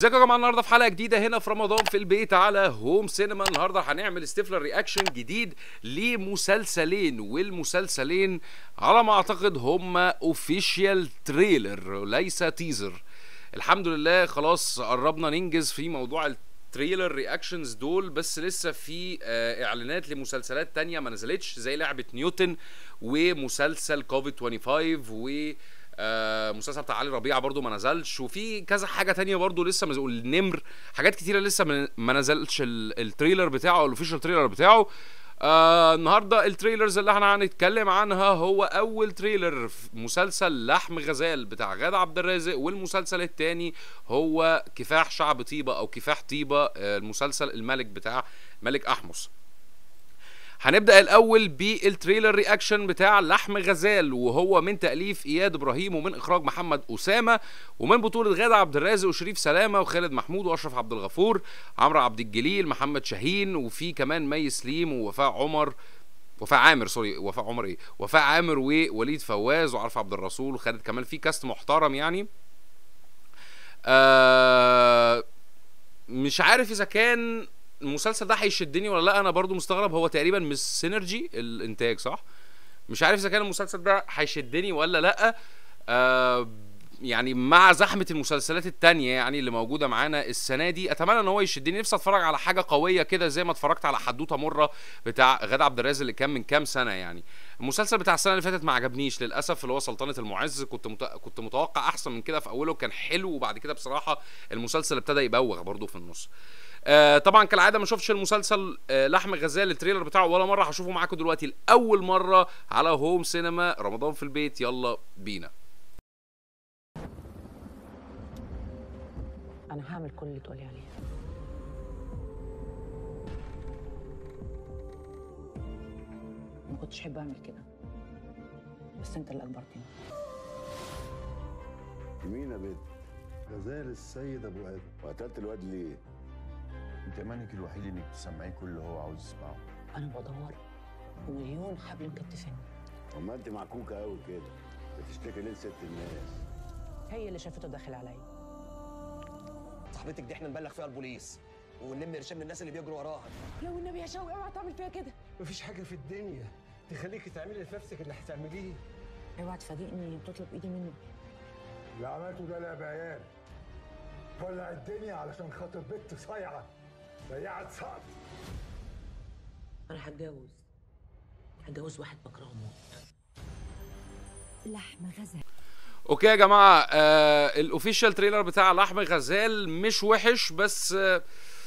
ازيكم يا جماعه النهارده في حلقه جديده هنا في رمضان في البيت على هوم سينما النهارده هنعمل ستيفلر رياكشن جديد لمسلسلين والمسلسلين على ما اعتقد هما اوفيشال تريلر ليس تيزر الحمد لله خلاص قربنا ننجز في موضوع التريلر رياكشنز دول بس لسه في آه، اعلانات لمسلسلات تانية ما نزلتش زي لعبه نيوتن ومسلسل كوفيد 25 و آه، مسلسل بتاع علي ربيعه برضو ما نزلش وفي كذا حاجه تانية برضو لسه مز... النمر حاجات كتيره لسه ما- ما نزلش ال- التريلر بتاعه او الاوفيشال تريلر بتاعه آه النهارده التريلرز اللي احنا هنتكلم عنها هو اول تريلر في مسلسل لحم غزال بتاع غادة عبد الرازق والمسلسل التاني هو كفاح شعب طيبه او كفاح طيبه آه المسلسل الملك بتاع ملك احمس هنبدا الاول بالتريلر رياكشن بتاع لحم غزال وهو من تاليف اياد ابراهيم ومن اخراج محمد اسامه ومن بطوله غاده عبد الرازق وشريف سلامه وخالد محمود واشرف عبد الغفور عمرو عبد الجليل محمد شاهين وفي كمان مي سليم ووفاء عمر وفاء عامر سوري وفاء عمر ايه وفاء عامر ووليد فواز وعرف عبد الرسول وخالد كمال في كاست محترم يعني آه مش عارف اذا كان المسلسل ده هيشدني ولا لا انا برضو مستغرب هو تقريبا مش سينرجي الانتاج صح مش عارف اذا كان المسلسل ده هيشدني ولا لا آه يعني مع زحمه المسلسلات التانية يعني اللي موجوده معانا السنه دي اتمنى ان هو يشدني نفسي اتفرج على حاجه قويه كده زي ما اتفرجت على حدوته مره بتاع غادة عبد الرازق اللي كان من كام سنه يعني المسلسل بتاع السنه اللي فاتت ما عجبنيش للاسف اللي هو سلطنه المعز كنت مت... كنت متوقع احسن من كده في اوله كان حلو وبعد كده بصراحه المسلسل ابتدى يبوغ برضه في النص آه طبعا كالعاده ما شفتش المسلسل آه لحم غزال التريلر بتاعه ولا مره هشوفه معاكم دلوقتي لاول مره على هوم سينما رمضان في البيت يلا بينا انا هعمل كل اللي تقولي عليه ما كنتش احب اعمل كده بس انت اللي اجبرتني مين يا بنت؟ غزال السيد ابو ادم وقتلت الواد ليه؟ انت مانك الوحيد انك تسمعيه كل اللي هو عاوز يسمعه انا بدور ومليون حبل مكتفني طب ما انت معكوكه قوي كده بتشتكي ليه ست الناس؟ هي اللي شافته داخل عليا صاحبتك دي احنا نبلغ فيها البوليس ونلم ارشام الناس اللي بيجروا وراها لو النبي يا شوقي اوعى تعمل فيها كده مفيش حاجة في الدنيا تخليكي تعملي في نفسك اللي هتعمليه اوعى تفاجئني وتطلب ايدي منه اللي عملته ده لعب عيال ولع الدنيا علشان خاطر بنت صايعه ضيعت صعب انا هتجوز هتجوز واحد بكرهه موت لحم غزال اوكي يا جماعه آه الاوفيشال تريلر بتاع لحم غزال مش وحش بس آه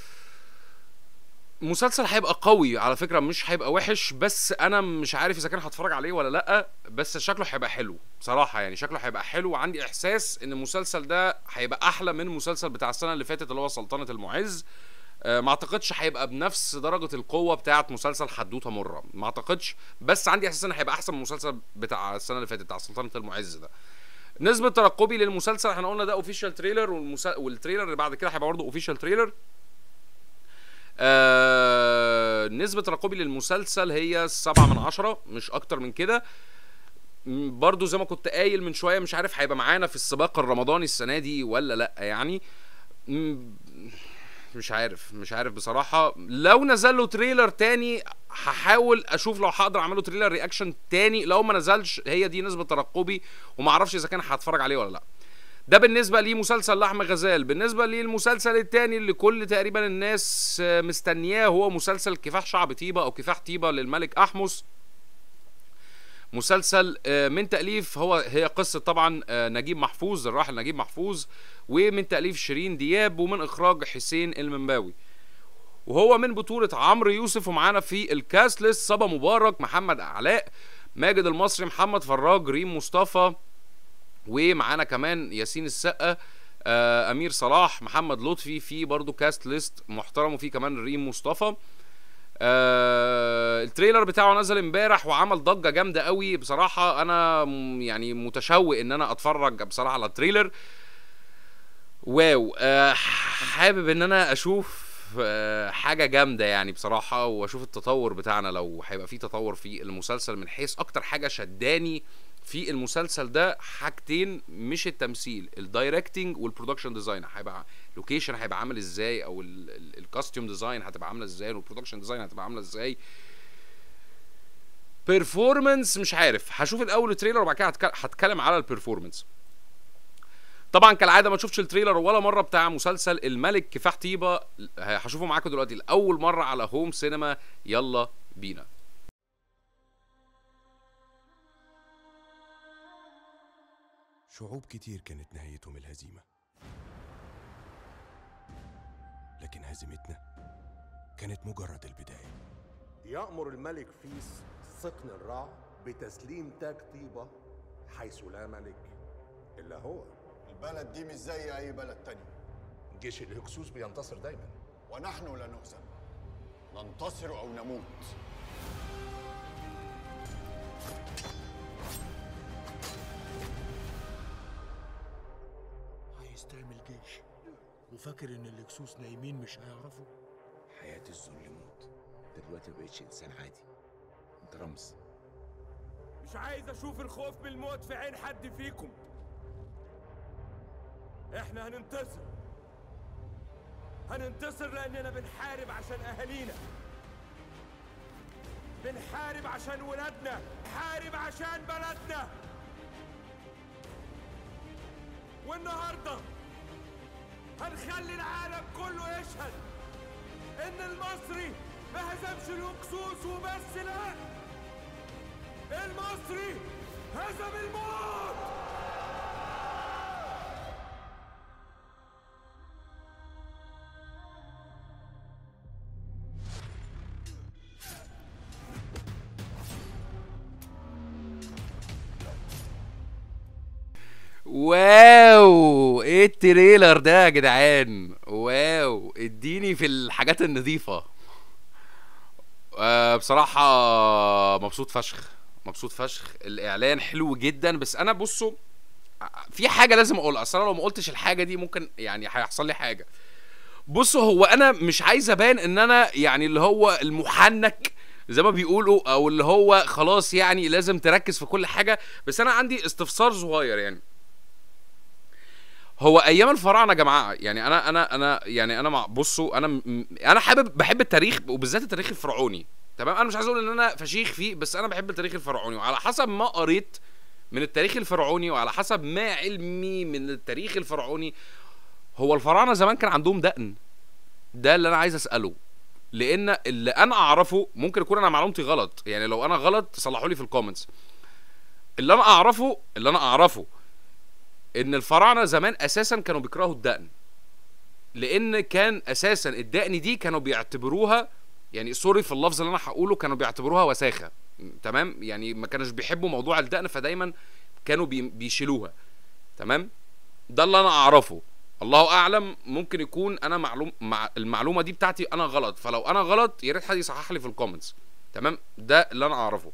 مسلسل هيبقى قوي على فكره مش هيبقى وحش بس انا مش عارف اذا كان هتفرج عليه ولا لا بس شكله هيبقى حلو بصراحه يعني شكله هيبقى حلو وعندي احساس ان المسلسل ده هيبقى احلى من المسلسل بتاع السنه اللي فاتت اللي هو سلطنه المعز آه، ما اعتقدش هيبقى بنفس درجه القوه بتاعه مسلسل حدوته مره ما اعتقدش بس عندي احساس ان هيبقى احسن من المسلسل بتاع السنه اللي فاتت بتاع سلطنه المعز ده نسبة ترقبي للمسلسل احنا قلنا ده اوفيشال تريلر والمسا... والتريلر اللي بعد كده هيبقى برضه اوفيشال تريلر آه... نسبة ترقبي للمسلسل هي سبعة من عشرة مش أكتر من كده م- برضو زي ما كنت قايل من شوية مش عارف هيبقى معانا في السباق الرمضاني السنة دي ولا لأ يعني م- مش عارف مش عارف بصراحة لو نزل له تريلر تاني هحاول اشوف لو هقدر اعمل له تريلر رياكشن تاني لو ما نزلش هي دي نسبة ترقبي وما اعرفش اذا كان هتفرج عليه ولا لا ده بالنسبة لمسلسل لحم غزال بالنسبة للمسلسل التاني اللي كل تقريبا الناس آه، مستنياه هو مسلسل كفاح شعب طيبة او كفاح طيبة للملك احمس مسلسل آه، من تأليف هو هي قصة طبعا آه، نجيب محفوظ الراحل نجيب محفوظ ومن تأليف شيرين دياب ومن إخراج حسين المنباوي وهو من بطولة عمرو يوسف ومعانا في الكاست ليست صبا مبارك محمد أعلاء ماجد المصري محمد فراج ريم مصطفى ومعانا كمان ياسين السقا آه، أمير صلاح محمد لطفي في برضو كاست ليست محترم وفي كمان ريم مصطفى آه التريلر بتاعه نزل امبارح وعمل ضجه جامده قوي بصراحه انا م- يعني متشوق ان انا اتفرج بصراحه على التريلر واو آه حابب ان انا اشوف آه، حاجه جامده يعني بصراحه واشوف التطور بتاعنا لو هيبقى في تطور في المسلسل من حيث اكتر حاجه شداني في المسلسل ده حاجتين مش التمثيل الدايركتنج والبرودكشن ديزاين هيبقى لوكيشن هيبقى عامل ازاي او الكاستيوم ديزاين هتبقى عامله ازاي والبرودكشن ديزاين هتبقى عامله ازاي بيرفورمانس مش عارف هشوف الاول التريلر وبعد كده هتك- هتكلم على البيرفورمانس طبعا كالعاده ما شفتش التريلر ولا مره بتاع مسلسل الملك كفاح طيبه هشوفه معاكم دلوقتي لاول مره على هوم سينما يلا بينا شعوب كتير كانت نهايتهم الهزيمة لكن هزيمتنا كانت مجرد البداية يأمر الملك فيس سقن الرع بتسليم تاج طيبة حيث لا ملك إلا هو البلد دي مش زي أي بلد تاني جيش الهكسوس بينتصر دايما ونحن لا نهزم ننتصر أو نموت عايز تعمل جيش وفاكر ان الاكسوس نايمين مش هيعرفوا حياة الذل موت انت دلوقتي مبقتش انسان عادي انت رمز مش عايز اشوف الخوف من الموت في عين حد فيكم احنا هننتصر هننتصر لاننا بنحارب عشان اهالينا بنحارب عشان ولادنا بنحارب عشان بلدنا والنهارده هنخلي العالم كله يشهد ان المصري ما هزمش الهكسوس وبس لا المصري هزم الموت واو ايه التريلر ده يا جدعان واو اديني في الحاجات النظيفة آه بصراحة مبسوط فشخ مبسوط فشخ الاعلان حلو جدا بس انا بصوا في حاجة لازم اقولها اصل انا لو ما قلتش الحاجة دي ممكن يعني هيحصل لي حاجة بصوا هو انا مش عايز ابان ان انا يعني اللي هو المحنك زي ما بيقولوا او اللي هو خلاص يعني لازم تركز في كل حاجة بس انا عندي استفسار صغير يعني هو ايام الفراعنه يا جماعه يعني انا انا انا يعني انا مع بصوا انا م- انا حابب بحب التاريخ وبالذات التاريخ الفرعوني تمام انا مش عايز اقول ان انا فشيخ فيه بس انا بحب التاريخ الفرعوني وعلى حسب ما قريت من التاريخ الفرعوني وعلى حسب ما علمي من التاريخ الفرعوني هو الفراعنه زمان كان عندهم دقن ده اللي انا عايز اساله لان اللي انا اعرفه ممكن يكون انا معلومتي غلط يعني لو انا غلط تصلحوا لي في الكومنتس اللي انا اعرفه اللي انا اعرفه ان الفراعنه زمان اساسا كانوا بيكرهوا الدقن لان كان اساسا الدقن دي كانوا بيعتبروها يعني سوري في اللفظ اللي انا هقوله كانوا بيعتبروها وساخه م- تمام يعني ما كانوش بيحبوا موضوع الدقن فدايما كانوا بي بيشيلوها تمام ده اللي انا اعرفه الله اعلم ممكن يكون انا معلوم مع المعلومه دي بتاعتي انا غلط فلو انا غلط يا ريت حد يصحح لي في الكومنتس تمام ده اللي انا اعرفه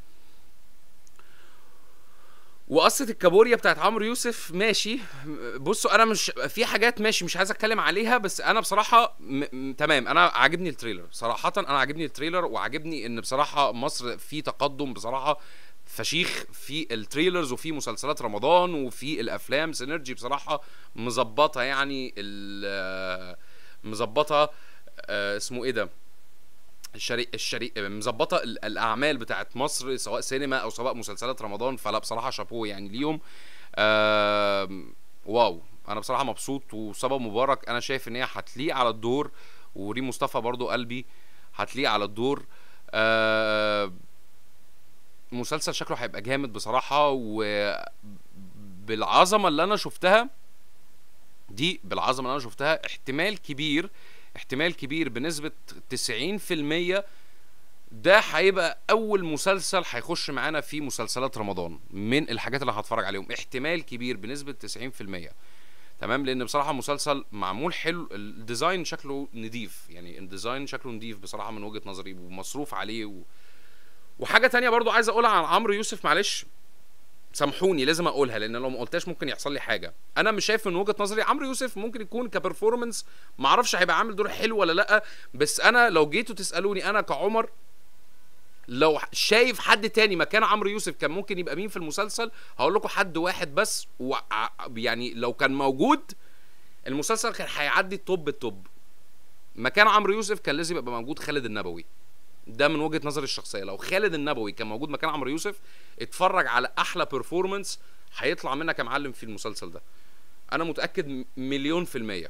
وقصة الكابوريا بتاعت عمرو يوسف ماشي بصوا انا مش في حاجات ماشي مش عايز اتكلم عليها بس انا بصراحة م... م... تمام انا عاجبني التريلر صراحة انا عاجبني التريلر وعاجبني ان بصراحة مصر في تقدم بصراحة فشيخ في التريلرز وفي مسلسلات رمضان وفي الافلام سينرجي بصراحة مظبطة يعني ال مظبطة آه، اسمه ايه ده الشري الشري مظبطه ال- الاعمال بتاعت مصر سواء سينما او سواء مسلسلات رمضان فلا بصراحه شابوه يعني ليهم آم، واو انا بصراحه مبسوط وصبا مبارك انا شايف ان هي هتليق على الدور وريم مصطفى برضو قلبي هتليق على الدور آم، مسلسل شكله هيبقى جامد بصراحه وبالعظمه اللي انا شفتها دي بالعظمه اللي انا شفتها احتمال كبير احتمال كبير بنسبة 90% ده هيبقى أول مسلسل هيخش معانا في مسلسلات رمضان من الحاجات اللي هتفرج عليهم احتمال كبير بنسبة 90% تمام لأن بصراحة مسلسل معمول حلو الديزاين شكله نضيف يعني الديزاين شكله نضيف بصراحة من وجهة نظري ومصروف عليه و... وحاجة تانية برضو عايز أقولها عن عمرو يوسف معلش سامحوني لازم اقولها لان لو ما قلتهاش ممكن يحصل لي حاجه انا مش شايف من وجهه نظري عمرو يوسف ممكن يكون كبرفورمانس ما اعرفش هيبقى عامل دور حلو ولا لا بس انا لو جيتوا تسالوني انا كعمر لو شايف حد تاني مكان عمرو يوسف كان ممكن يبقى مين في المسلسل هقول لكم حد واحد بس و... يعني لو كان موجود المسلسل كان هيعدي التوب التوب مكان عمرو يوسف كان لازم يبقى موجود خالد النبوي ده من وجهه نظري الشخصيه لو خالد النبوي كان موجود مكان عمرو يوسف اتفرج على احلى بيرفورمانس هيطلع منك يا معلم في المسلسل ده انا متاكد مليون في الميه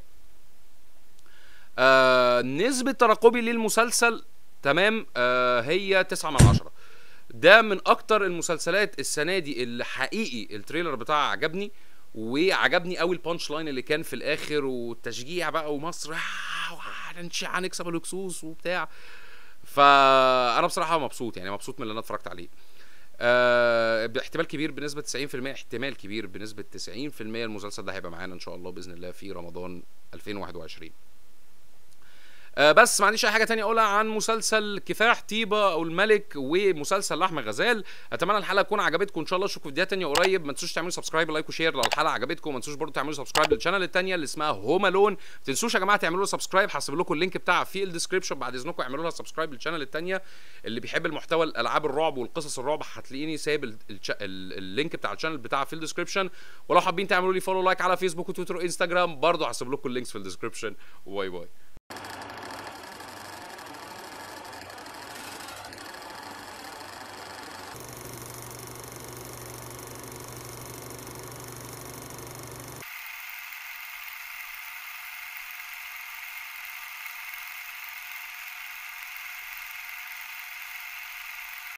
آه نسبه ترقبي للمسلسل تمام آه هي 9 من 10 ده من اكتر المسلسلات السنه دي اللي حقيقي التريلر بتاعها عجبني وعجبني قوي البانش لاين اللي كان في الاخر والتشجيع بقى ومصر هنكسب الاكسوس وبتاع فانا بصراحه مبسوط يعني مبسوط من اللي انا اتفرجت عليه أه باحتمال كبير بنسبه 90% احتمال كبير بنسبه 90% المسلسل ده هيبقى معانا ان شاء الله باذن الله في رمضان 2021 أه بس ما عنديش اي حاجه تانية اقولها عن مسلسل كفاح طيبه او الملك ومسلسل لحم غزال اتمنى الحلقه تكون عجبتكم ان شاء الله اشوفكم في فيديوهات تانية قريب ما تنسوش تعملوا سبسكرايب لايك وشير لو الحلقه عجبتكم ما تنسوش برضو تعملوا سبسكرايب للشانل التانية اللي اسمها هوم الون ما تنسوش يا جماعه تعملوا له سبسكرايب هسيب لكم اللينك بتاعها في الديسكربشن بعد اذنكم اعملوا لها سبسكرايب للشانل التانية اللي بيحب المحتوى الالعاب الرعب والقصص الرعب هتلاقيني سايب ال- الش- ال- اللينك بتاع الشانل بتاعها في الديسكربشن ولو حابين تعملوا لي فولو لايك على فيسبوك وتويتر وانستجرام برضو هسيب لكم اللينكس في الديسكربشن باي باي